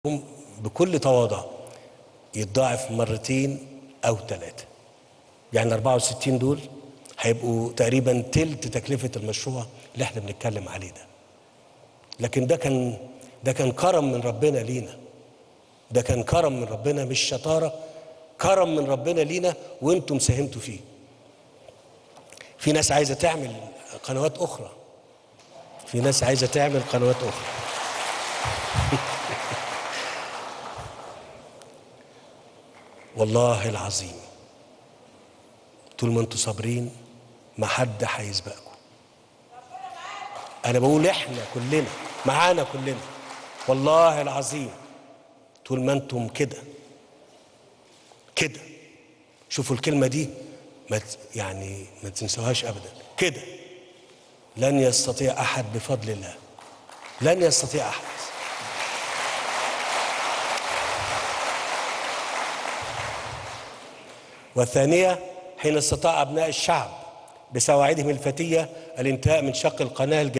هم بكل تواضع يتضاعف مرتين أو ثلاثة يعني 64 دول هيبقوا تقريبا تلت تكلفة المشروع اللي احنا بنتكلم عليه ده لكن ده كان ده كان كرم من ربنا لينا ده كان كرم من ربنا مش شطارة كرم من ربنا لينا وانتم ساهمتوا فيه في ناس عايزة تعمل قنوات أخرى في ناس عايزة تعمل قنوات أخرى والله العظيم طول ما انتوا صابرين ما حد هيسبقكم انا بقول احنا كلنا معانا كلنا والله العظيم طول ما انتم كده كده شوفوا الكلمه دي ما ت- يعني ما تنسوهاش ابدا كده لن يستطيع احد بفضل الله لن يستطيع احد والثانية حين استطاع أبناء الشعب بسواعدهم الفتية الانتهاء من شق القناة الج-